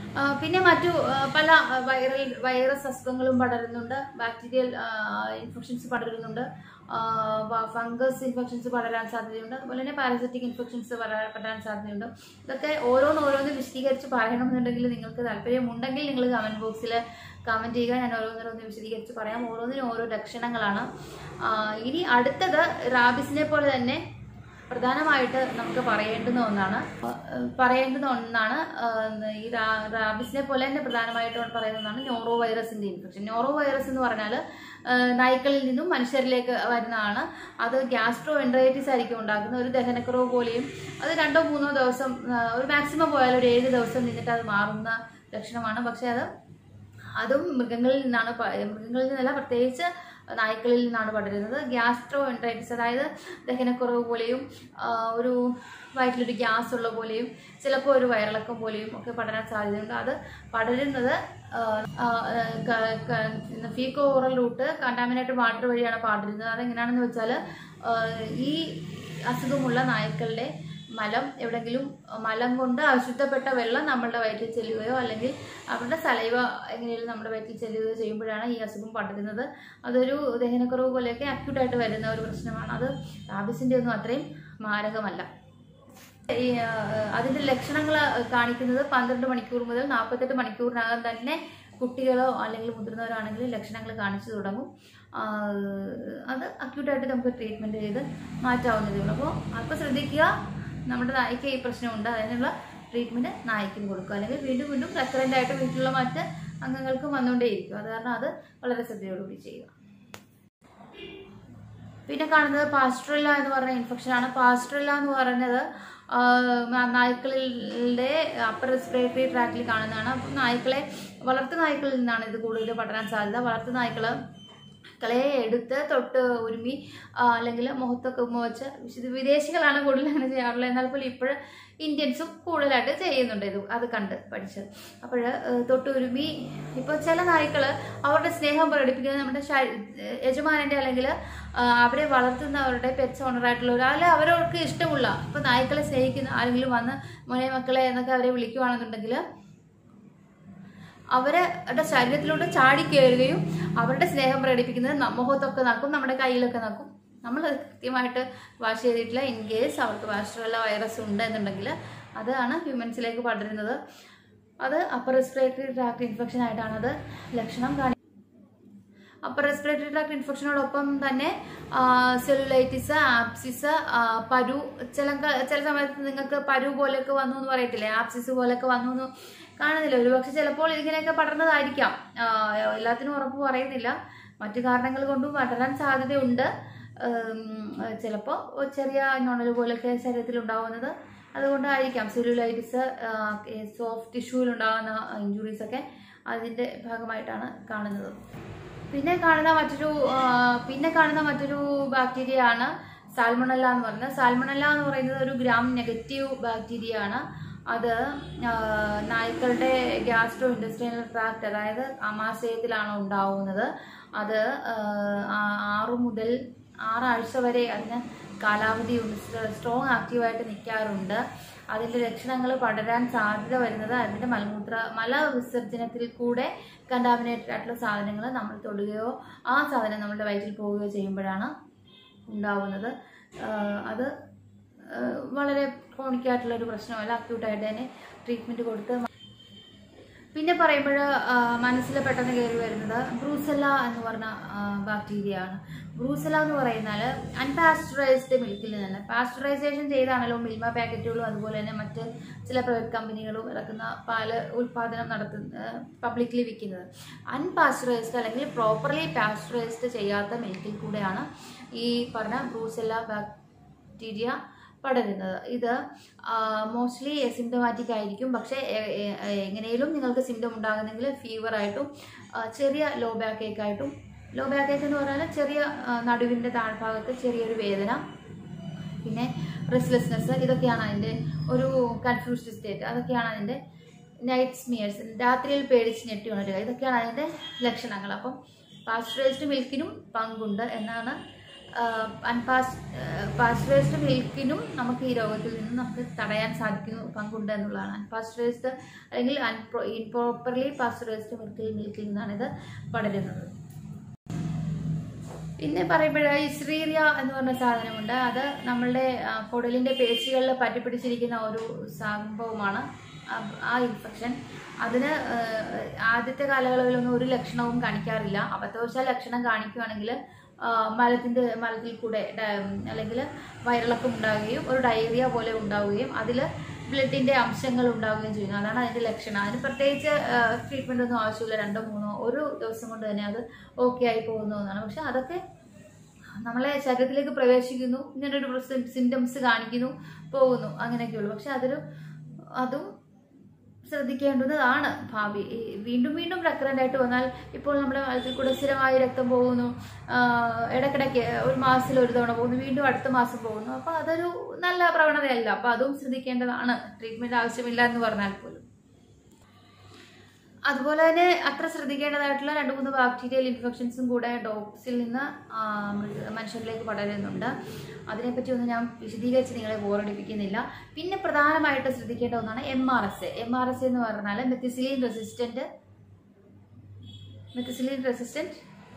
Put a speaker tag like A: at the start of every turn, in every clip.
A: ആ, പിന്നെ മറ്റു ആ, പല വൈറൽ വൈറസ് അസുഖങ്ങളും പടരുന്നുണ്ട് ബാക്ടീരിയൽ ഇൻഫെക്ഷൻസ് പടരുന്നുണ്ട് ഫംഗസ് ഇൻഫെക്ഷൻസ് പടരാൻ സാധ്യതയുണ്ട് അതുപോലെ തന്നെ പാരസറ്റിക് ഇൻഫെക്ഷൻസ് പടരാൻ സാധ്യതയുണ്ട് ഇതൊക്കെ ഓരോന്ന് ഓരോന്ന് വിശദീകരിച്ച് പറയണമെന്നുണ്ടെങ്കിൽ നിങ്ങൾക്ക് താല്പര്യമുണ്ടെങ്കിൽ നിങ്ങൾ കമൻറ്റ് ബോക്സിൽ കമൻറ്റ് ചെയ്യുക ഞാൻ ഓരോന്നോരോന്ന് വിശദീകരിച്ച് പറയാം ഓരോന്നിനും ഓരോ ലക്ഷണങ്ങളാണ് ആ, ഇനി അടുത്തത് റാബിസിനെ പോലെ തന്നെ പ്രധാനമായിട്ട് നമുക്ക് പറയേണ്ടുന്ന ഒന്നാണ് ഏഹ് പറയേണ്ടുന്ന ഒന്നാണ് ഏഹ് ഈ റാ- റാബിസിനെ പോലെ തന്നെ പ്രധാനമായിട്ട് പറയുന്ന ഒന്നാണ് നോറോ വൈറസിന്റെ ഇൻഫെക്ഷൻ നോറോ വൈറസ് എന്ന് പറഞ്ഞാൽ ഏഹ് നായ്ക്കളിൽ നിന്നും മനുഷ്യരിലേക്ക് വരുന്നതാണ് അത് ഗ്യാസ്ട്രോ എൻട്രൈറ്റിസ് ആയിരിക്കും ഉണ്ടാക്കുന്ന ഒരു ദഹനക്കുറവ് പോലെയും അത് രണ്ടോ മൂന്നോ ദിവസം ഏഹ് ഒരു മാക്സിമം പോയാൽ ഒരു ഏഴ് ദിവസം നിന്നിട്ട് അത് മാറുന്ന ലക്ഷണമാണ് പക്ഷെ അത് അതും മൃഗങ്ങളിൽ നിന്നാണ് പ- മൃഗങ്ങളിൽ നിന്നല്ല പ്രത്യേകിച്ച് നായ്ക്കളിൽ നിന്നാണ് പടരുന്നത് ഗ്യാസ്ട്രോ എൻട്രൈറ്റിസ് അതായത് ദഹനക്കുറവ് പോലെയും ആ, ഒരു വയറ്റിലൊരു ഗ്യാസ് ഉള്ള പോലെയും ചിലപ്പോൾ ഒരു വയറിളക്കം പോലെയും ഒക്കെ പടരാൻ സാധ്യതയുണ്ട് അത് പടരുന്നത് faeco oral route contaminated water വഴിയാണ് പടരുന്നത് അതെങ്ങനെയാണെന്ന് വെച്ചാൽ ഈ അസുഖമുള്ള നായ്ക്കളുടെ മലം എവിടെങ്കിലും മലം കൊണ്ട് അശുദ്ധപ്പെട്ട വെള്ളം നമ്മളുടെ വയറ്റിൽ ചെല്ലുകയോ അല്ലെങ്കിൽ അവരുടെ സലൈവ എങ്ങനെയും നമ്മുടെ വയറ്റിൽ ചെല്ലുകയോ ചെയ്യുമ്പോഴാണ് ഈ അസുഖം പടരുന്നത് അതൊരു ദഹനക്കുറവ് പോലെയൊക്കെ അക്യൂട്ടായിട്ട് വരുന്ന ഒരു പ്രശ്നമാണ് അത് റാബിസിൻ്റെ ഒന്നും അത്രയും മാരകമല്ല ഈ ആ, അതിന്റെ ലക്ഷണങ്ങൾ കാണിക്കുന്നത് പന്ത്രണ്ട് മണിക്കൂർ മുതൽ നാൽപ്പത്തെട്ട് മണിക്കൂറിനകം തന്നെ കുട്ടികളോ അല്ലെങ്കിൽ മുതിർന്നവരാണെങ്കിൽ ലക്ഷണങ്ങൾ കാണിച്ചു തുടങ്ങും ആ, അത് അക്യൂട്ടായിട്ട് നമുക്ക് ട്രീറ്റ്മെന്റ് ചെയ്ത് മാറ്റാവുന്നതേ ഉള്ളൂ അപ്പോൾ അല്പം ശ്രദ്ധിക്കുക നമ്മുടെ നായ്ക്ക് ഈ പ്രശ്നമുണ്ട് അതിനുള്ള ട്രീറ്റ്മെന്റ് നായ്ക്കും കൊടുക്കുക അല്ലെങ്കിൽ വീണ്ടും വീണ്ടും റെക്കറൻ്റ് ആയിട്ട് വീട്ടിലുള്ള മറ്റ് അംഗങ്ങൾക്കും വന്നുകൊണ്ടേയിരിക്കും അത് കാരണം അത് വളരെ ശ്രദ്ധയോടുകൂടി ചെയ്യുക പിന്നെ കാണുന്നത് പാസ്ട്രല്ല എന്ന് പറഞ്ഞ ഇൻഫെക്ഷൻ ആണ് പാസ്ട്രല്ല എന്ന് പറയുന്നത് ആ, നായ്ക്കളിലെ അപ്പർ റെസ്പിറേറ്ററി ട്രാക്റ്റിൽ കാണുന്നതാണ് അപ്പം നായ്ക്കളെ വളർത്തു നായ്ക്കളിൽ നിന്നാണ് ഇത് കൂടുതൽ പടരാൻ സാധ്യത വളർത്തു നായ്ക്കൾ കളെ എടുത്ത് തൊട്ട് ഉരുമി ആ, അല്ലെങ്കിൽ മുഖത്തൊക്കെ ഉമ്മ വെച്ച് ഇത് വിദേശികളാണ് കൂടുതൽ അങ്ങനെ ചെയ്യാറുള്ളത് എന്നാൽ പോലും ഇപ്പോൾ ഇന്ത്യൻസും കൂടുതലായിട്ട് ചെയ്യുന്നുണ്ട് ഇത് അത് കണ്ട് പഠിച്ചത് അപ്പോൾ തൊട്ട് ഉരുമി ഇപ്പോൾ ചില നായ്ക്കൾ അവരുടെ സ്നേഹം പ്രകടിപ്പിക്കുന്നത് നമ്മുടെ ശ- യജമാനന്റെ അല്ലെങ്കിൽ ആ, അവരെ വളർത്തുന്നവരുടെ പെറ്റ്സ് ഓണറായിട്ടുള്ളവർ അല്ല അവർക്ക് ഇഷ്ടമുള്ള ഇപ്പോൾ നായ്ക്കളെ സ്നേഹിക്കുന്ന ആരെങ്കിലും വന്ന് മോനെ മക്കളെ എന്നൊക്കെ അവരെ വിളിക്കുവാണെന്നുണ്ടെങ്കിൽ അവരുടെ ശരീരത്തിലോട്ട് ചാടി കയറുകയും അവരുടെ സ്നേഹം പ്രകടിപ്പിക്കുന്നത് ന- മുഖത്തൊക്കെ നക്കും നമ്മുടെ കയ്യിലൊക്കെ നക്കും നമ്മൾ അത് കൃത്യമായിട്ട് വാഷ് ചെയ്തിട്ടില്ല ഇൻ കേസ് അവർക്ക് വാഷറുള്ള വൈറസ് ഉണ്ട് എന്നുണ്ടെങ്കിൽ അതാണ് ഹ്യൂമൻസിലേക്ക് പടരുന്നത് അത് അപ്പർ റെസ്പിറേറ്ററി ട്രാക്ട് ഇൻഫെക്ഷൻ ആയിട്ടാണ് അത് ലക്ഷണം കാണി അപ്പർ റെസ്പിറേറ്ററി ട്രാക്ട് ഇൻഫെക്ഷനോടൊപ്പം തന്നെ സെല്ലുലൈറ്റിസ് ആപ്സിസ് പരു ചില ചില സമയത്ത് നിങ്ങൾക്ക് പരു പോലെയൊക്കെ വന്നു എന്ന് പറയത്തില്ലേ ആപ്സിസ് പോലെയൊക്കെ വന്നു എന്ന് കാണുന്നില്ല ഒരുപക്ഷെ ചിലപ്പോൾ ഇങ്ങനെയൊക്കെ പടർന്നതായിരിക്കാം ആ, എല്ലാത്തിനും ഉറപ്പ് പറയുന്നില്ല മറ്റു കാരണങ്ങൾ കൊണ്ടും പടരാൻ സാധ്യതയുണ്ട് ചിലപ്പോൾ ചെറിയ നോണൽ പോലെയൊക്കെ ശരീരത്തിൽ ഉണ്ടാവുന്നത് അതുകൊണ്ടായിരിക്കാം സെല്ലുലൈറ്റിസ് സോഫ്റ്റ് ടിഷ്യൂവിൽ ഉണ്ടാകുന്ന ഇഞ്ചുറീസ് ഒക്കെ അതിൻ്റെ ഭാഗമായിട്ടാണ് കാണുന്നത് പിന്നെ കാണുന്ന മറ്റൊരു ആ, പിന്നെ കാണുന്ന മറ്റൊരു ബാക്ടീരിയ ആണ് സാൽമണല്ല എന്ന് പറയുന്നത് സാൽമണല്ല എന്ന് പറയുന്നത് ഒരു ഗ്രാം നെഗറ്റീവ് ബാക്ടീരിയ ആണ് അത് ആ, നായ്ക്കളുടെ ഗ്യാസ്ട്രോ ഇൻഡസ്ട്രിയൽ ട്രാക്ട് അതായത് ആമാശയത്തിലാണ് ഉണ്ടാവുന്നത് അത് ആ, ആ- ആറ് മുതൽ ആറാഴ്ച വരെ അതിന് കാലാവധി സ്ട്രോങ് ആക്റ്റീവായിട്ട് നിൽക്കാറുണ്ട് അതിൻ്റെ ലക്ഷണങ്ങൾ പടരാൻ സാധ്യത വരുന്നത് അതിൻ്റെ മലമൂത്ര മലവിസർജനത്തിൽ കൂടെ കണ്ടാമിനേറ്റഡ് ആയിട്ടുള്ള സാധനങ്ങൾ നമ്മൾ തൊടുകയോ ആ സാധനം നമ്മുടെ വയറ്റിൽ പോവുകയോ ചെയ്യുമ്പോഴാണ് ഉണ്ടാവുന്നത് ആഹ് അത് ആഹ് വളരെ ക്രോണിക് ആയിട്ടുള്ള ഒരു പ്രശ്നമല്ല അക്യൂട്ടായിട്ട് തന്നെ ട്രീറ്റ്മെൻറ്റ് കൊടുത്ത് പിന്നെ പറയുമ്പോൾ മനസ്സിൽ പെട്ടെന്ന് കയറി വരുന്നത് ബ്രൂസെല്ല എന്ന് പറഞ്ഞ ബാക്ടീരിയ ആണ് ബ്രൂസെല്ല എന്ന് പറയുന്നാൽ അൺപാസ്ചറൈസ്ഡ് മിൽക്കിൽ നിന്ന് പാസ്ചറൈസേഷൻ ചെയ്താണല്ലോ മിൽമ പാക്കറ്റുകളും അതുപോലെ തന്നെ മറ്റ് ചില പ്രൈവറ്റ് കമ്പനികളും ഇറക്കുന്ന പാല് ഉൽപാദനം നടത്തുന്ന പബ്ലിക്കലി വിൽക്കുന്നത് അൺപാസ്ചറൈസ്ഡ് അല്ലെങ്കിൽ പ്രോപ്പർലി പാസ്ചറൈസ്ഡ് ചെയ്യാത്ത മിൽക്കിൽ കൂടെയാണ് ഈ പറഞ്ഞ ബ്രൂസെല്ല ബാക്ടീരിയ പടരുന്നത് ഇത് മോസ്റ്റ്ലി സിംറ്റമാറ്റിക് ആയിരിക്കും പക്ഷേ എ- എ- എങ്ങനെയും നിങ്ങൾക്ക് സിംറ്റം ഉണ്ടാകുന്നെങ്കിൽ ഫീവർ ആയിട്ടും ആ, ചെറിയ ലോ ബാക്ക് ഏക്ക് ആയിട്ടും ലോ ബാക്ക് ഏക്ക് എന്ന് പറഞ്ഞാൽ ചെറിയ ആ, നടുവിൻ്റെ താഴ്ഭാഗത്ത് ചെറിയൊരു വേദന പിന്നെ റെസ്ലെസ്നെസ് ഇതൊക്കെയാണ് അതിൻ്റെ ഒരു കൺഫ്യൂസ്ഡ് സ്റ്റേറ്റ് അതൊക്കെയാണ് അതിൻ്റെ നൈറ്റ് സ്മിയേഴ്സ് രാത്രിയിൽ പേടിച്ച് ഞെട്ടി ഉണരുക ഇതൊക്കെയാണ് അതിൻ്റെ ലക്ഷണങ്ങൾ അപ്പം പാസ്ചറൈസ്ഡ് മിൽക്കിനും പങ്കുണ്ട് എന്നാണ് അൺപാസ് പാസ്ചറൈസ്ഡ് മിൽക്കിനും നമുക്ക് ഈ രോഗത്തിൽ നിന്ന് നമുക്ക് തടയാൻ സാധിക്കുന്നു പങ്കുണ്ട് എന്നുള്ളതാണ് അൺപാസ്ചറൈസ്ഡ് അല്ലെങ്കിൽ അൺപ്രോ ഇൻപ്രോപ്പർലി പാസ്ചറൈസ്ഡ് മിൽക്കിൽ മിൽക്കിൽ നിന്നാണ് ഇത് പടരുന്നത് പിന്നെ പറയുമ്പോഴായി ഇസ്രീറിയ എന്ന് പറഞ്ഞ സാധനമുണ്ട് അത് നമ്മളുടെ ആ, കുടലിന്റെ പേശികളിൽ പറ്റിപ്പിടിച്ചിരിക്കുന്ന ഒരു സംഭവമാണ് ആ- ആ ഇൻഫെക്ഷൻ അതിന് ആ, ആദ്യത്തെ കാലയളവിലൊന്നും ഒരു ലക്ഷണവും കാണിക്കാറില്ല അബദ്ധവശാൽ ലക്ഷണം കാണിക്കുകയാണെങ്കിൽ ആ, മലത്തിന്റെ മലത്തിൽ കൂടെ ഡ- അല്ലെങ്കിൽ വയറിളക്കം ഉണ്ടാവുകയും ഒരു ഡയറിയ പോലെ ഉണ്ടാവുകയും അതിൽ ബ്ലഡിന്റെ അംശങ്ങൾ ഉണ്ടാവുകയും ചെയ്യുന്നു അതാണ് അതിന്റെ ലക്ഷണം അതിന് പ്രത്യേകിച്ച് ട്രീറ്റ്മെന്റ് ഒന്നും ആവശ്യമില്ല രണ്ടോ മൂന്നോ ഒരു ദിവസം കൊണ്ട് തന്നെ അത് ഓക്കെ ആയി പോകുന്നു എന്നാണ് പക്ഷെ അതൊക്കെ നമ്മളെ ശരീരത്തിലേക്ക് പ്രവേശിക്കുന്നു ഇങ്ങനൊരു സിംറ്റംസ് കാണിക്കുന്നു പോകുന്നു അങ്ങനെയൊക്കെയുള്ളൂ പക്ഷെ അതൊരു അതും ശ്രദ്ധിക്കേണ്ടുന്നതാണ് ഭാവി ഈ വീണ്ടും വീണ്ടും recurrent ആയിട്ട് വന്നാൽ ഇപ്പോൾ നമ്മുടെ മലത്തിൽ കൂടെ സ്ഥിരമായി രക്തം പോകുന്നു ആഹ് ഇടയ്ക്കിടയ്ക്ക് ഒരു മാസത്തിൽ ഒരു തവണ പോകുന്നു വീണ്ടും അടുത്ത മാസം പോകുന്നു അപ്പോൾ അതൊരു നല്ല പ്രവണതയല്ല അപ്പോൾ അതും ശ്രദ്ധിക്കേണ്ടതാണ് ട്രീറ്റ്മെന്റ് ആവശ്യമില്ല എന്ന് പറഞ്ഞാൽ പോലും അതുപോലെ തന്നെ അത്ര ശ്രദ്ധിക്കേണ്ടതായിട്ടുള്ള രണ്ട് മൂന്ന് ബാക്ടീരിയൽ ഇൻഫെക്ഷൻസും കൂടെ ഡോഗ്സിൽ നിന്ന് ആ, മൃഗ- മനുഷ്യരിലേക്ക് പടരുന്നുണ്ട് അതിനെപ്പറ്റി ഒന്നും ഞാൻ വിശദീകരിച്ച് നിങ്ങളെ ബോറടിപ്പിക്കുന്നില്ല പിന്നെ പ്രധാനമായിട്ട് ശ്രദ്ധിക്കേണ്ട ഒന്നാണ് M R MRSA M R S എന്ന് പറഞ്ഞാൽ methicillin resistant methicillin resistant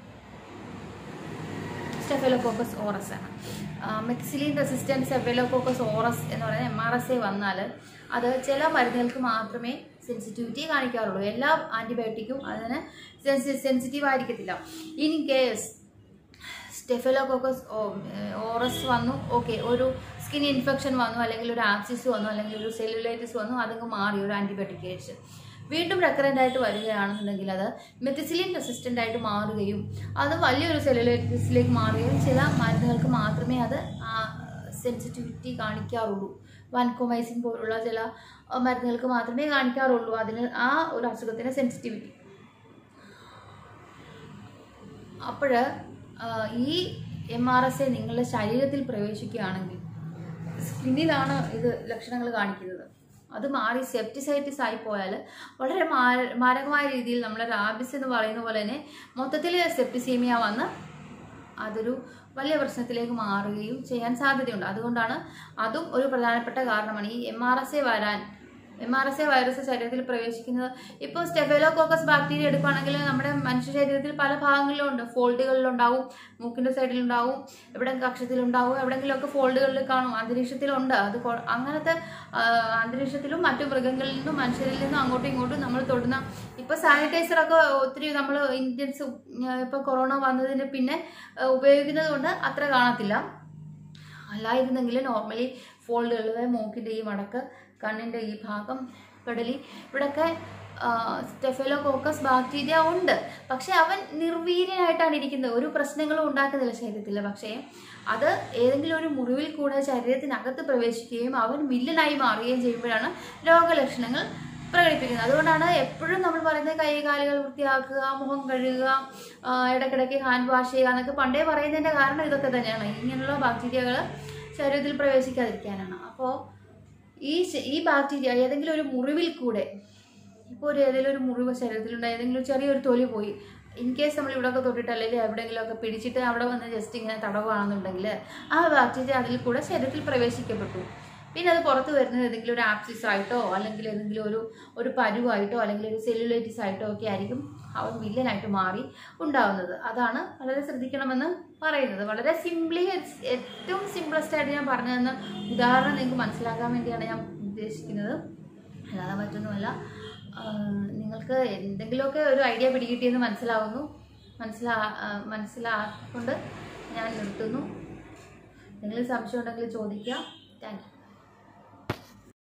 A: staphylococcus aureus ആണ് മെക്സിലിൻ റെസിസ്റ്റൻസ് സ്റ്റെഫിലോകോക്കസ് ഓറസ് എന്ന് പറയുന്ന എം ആർ എസ് എ വന്നാൽ അത് ചില മരുന്നുകൾക്ക് മാത്രമേ സെൻസിറ്റിവിറ്റി കാണിക്കാറുള്ളൂ എല്ലാ ആൻറ്റിബയോട്ടിക്കും അതിന് സെൻസിറ്റീവ് ആയിരിക്കത്തില്ല ഇൻ കേസ് സ്റ്റെഫിലോകോക്കസ് ഓറസ് വന്നു ഓക്കെ ഒരു സ്കിൻ ഇൻഫെക്ഷൻ വന്നു അല്ലെങ്കിൽ ഒരു ആക്സിസ് വന്നു അല്ലെങ്കിൽ ഒരു സെല്ലുലൈറ്റിസ് വന്നു അതങ്ങ് മാറി ഒരു ആൻറ്റിബയോട്ടിക് കഴിച്ച് വീണ്ടും റെക്കറൻ്റ് ആയിട്ട് വരികയാണെന്നുണ്ടെങ്കിൽ അത് മെത്തിസിലിൻ റെസിസ്റ്റൻ്റ് ആയിട്ട് മാറുകയും അത് വലിയൊരു സെല്ലുലൈറ്റിസിലേക്ക് മാറുകയും ചില മരുന്നുകൾക്ക് മാത്രമേ അത് സെൻസിറ്റിവിറ്റി കാണിക്കാറുള്ളൂ വാൻകോമൈസിൻ പോലുള്ള ചില ആ, മരുന്നുകൾക്ക് മാത്രമേ കാണിക്കാറുള്ളൂ അതിന് ആ ഒരു അസുഖത്തിന് സെൻസിറ്റിവിറ്റി അപ്പോൾ ഈ എം ആർ എസ് എ നിങ്ങളുടെ ശരീരത്തിൽ പ്രവേശിക്കുകയാണെങ്കിൽ സ്കിന്നിലാണ് ഇത് ലക്ഷണങ്ങൾ കാണിക്കുന്നത് അത് മാറി സെപ്റ്റിസൈറ്റിസ് ആയി പോയാൽ വളരെ മാര- മാരകമായ രീതിയിൽ നമ്മുടെ റാബിസ് എന്ന് പറയുന്ന പോലെ തന്നെ മൊത്തത്തിൽ സെപ്റ്റിസീമിയ വന്ന് അതൊരു വലിയ പ്രശ്നത്തിലേക്ക് മാറുകയും ചെയ്യാൻ സാധ്യതയുണ്ട് അതുകൊണ്ടാണ് അതും ഒരു പ്രധാനപ്പെട്ട കാരണമാണ് ഈ എം ആർ എസ് എ വരാൻ M R MRSA virus ശരീരത്തിൽ പ്രവേശിക്കുന്നത് ഇപ്പോൾ സ്റ്റെഫിലോകോക്കസ് ബാക്ടീരിയ എടുക്കുകയാണെങ്കിൽ നമ്മുടെ മനുഷ്യ ശരീരത്തിൽ പല ഭാഗങ്ങളിലും ഉണ്ട് ഫോൾഡുകളിലുണ്ടാവും മൂക്കിൻ്റെ സൈഡിലുണ്ടാവും എവിടെ കക്ഷത്തിലുണ്ടാവും എവിടെയെങ്കിലുമൊക്കെ ഫോൾഡുകളിൽ കാണും അന്തരീക്ഷത്തിലുണ്ട് അത് കൊ- അങ്ങനത്തെ ആ, അന്തരീക്ഷത്തിലും മറ്റു മൃഗങ്ങളിൽ നിന്നും മനുഷ്യരിൽ നിന്നും അങ്ങോട്ടും ഇങ്ങോട്ടും നമ്മൾ തൊടുന്ന ഇപ്പോൾ സാനിറ്റൈസറൊക്കെ ഒത്തിരി നമ്മൾ ഇന്ത്യൻസ് ഇപ്പോൾ കൊറോണ വന്നതിന് പിന്നെ ആ, ഉപയോഗിക്കുന്നത് കൊണ്ട് അത്ര കാണത്തില്ല അല്ലായിരുന്നെങ്കിൽ നോർമലി ഫോൾഡുകൾ മൂക്കിൻ്റെ ഈ മടക്ക് കണ്ണിൻ്റെ ഈ ഭാഗം പെടലി ഇവിടെയൊക്കെ സ്റ്റെഫിലോകോക്കസ് ബാക്ടീരിയ ഉണ്ട് പക്ഷെ അവൻ നിർവീര്യനായിട്ടാണ് ഇരിക്കുന്നത് ഒരു പ്രശ്നങ്ങളും ഉണ്ടാക്കുന്നില്ല ശരീരത്തിൽ പക്ഷേ അത് ഏതെങ്കിലും ഒരു മുറിവിൽ കൂടെ ശരീരത്തിനകത്ത് പ്രവേശിക്കുകയും അവൻ വില്ലനായി മാറുകയും ചെയ്യുമ്പോഴാണ് രോഗലക്ഷണങ്ങൾ പ്രകടിപ്പിക്കുന്നത് അതുകൊണ്ടാണ് എപ്പോഴും നമ്മൾ പറയുന്നത് കൈ കാലുകൾ വൃത്തിയാക്കുക മുഖം കഴുകുക ആ, ഇടയ്ക്കിടയ്ക്ക് ഹാൻഡ് വാഷ് ചെയ്യുക എന്നൊക്കെ പണ്ടേ പറയുന്നതിൻ്റെ കാരണം ഇതൊക്കെ തന്നെയാണ് ഇങ്ങനെയുള്ള ബാക്ടീരിയകൾ ശരീരത്തിൽ പ്രവേശിക്കാതിരിക്കാനാണ് അപ്പോൾ ഈ ശ- ഈ ബാക്ടീരിയ ഏതെങ്കിലും ഒരു മുറിവിൽ കൂടെ ഇപ്പോൾ ഒരു ഏതെങ്കിലും ഒരു മുറിവ് ശരീരത്തിലുണ്ട് ഏതെങ്കിലും ഒരു ചെറിയൊരു തൊലി പോയി ഇൻ കേസ് നമ്മൾ ഇവിടെയൊക്കെ തൊട്ടിട്ട് അല്ലെങ്കിൽ എവിടെയെങ്കിലുമൊക്കെ പിടിച്ചിട്ട് അവിടെ വന്ന് ജസ്റ്റ് ഇങ്ങനെ തടവുകയാണെന്നുണ്ടെങ്കിൽ ആ ബാക്ടീരിയ അതിൽ കൂടെ ശരീരത്തിൽ പ്രവേശിക്കപ്പെട്ടു പിന്നെ അത് പുറത്ത് വരുന്നത് ഏതെങ്കിലും ഒരു ആപ്സിസ് ആയിട്ടോ അല്ലെങ്കിൽ ഏതെങ്കിലും ഒരു ഒരു പരുവായിട്ടോ അല്ലെങ്കിൽ ഒരു സെല്ലുലൈറ്റിസ് ആയിട്ടോ ഒക്കെ ആയിരിക്കും അവൻ വില്ലനായിട്ട് മാറി ഉണ്ടാവുന്നത് അതാണ് വളരെ ശ്രദ്ധിക്കണമെന്ന് പറയുന്നത് വളരെ സിംപ്ലി ഏറ്റവും സിംപ്ലസ്റ്റ് ആയിട്ട് ഞാൻ പറഞ്ഞു തന്ന ഉദാഹരണം നിങ്ങൾക്ക് മനസ്സിലാക്കാൻ വേണ്ടിയാണ് ഞാൻ ഉദ്ദേശിക്കുന്നത് അല്ലാതെ മറ്റൊന്നുമല്ല ആഹ് നിങ്ങൾക്ക് എന്തെങ്കിലുമൊക്കെ ഒരു ഐഡിയ പിടികിട്ടിയെന്ന് മനസ്സിലാവുന്നു മനസ്സിലാ ആഹ് മനസ്സിലാക്കൊണ്ട് ഞാൻ നിർത്തുന്നു എന്തെങ്കിലും സംശയം ഉണ്ടെങ്കിൽ ചോദിക്കുക താങ്ക് യു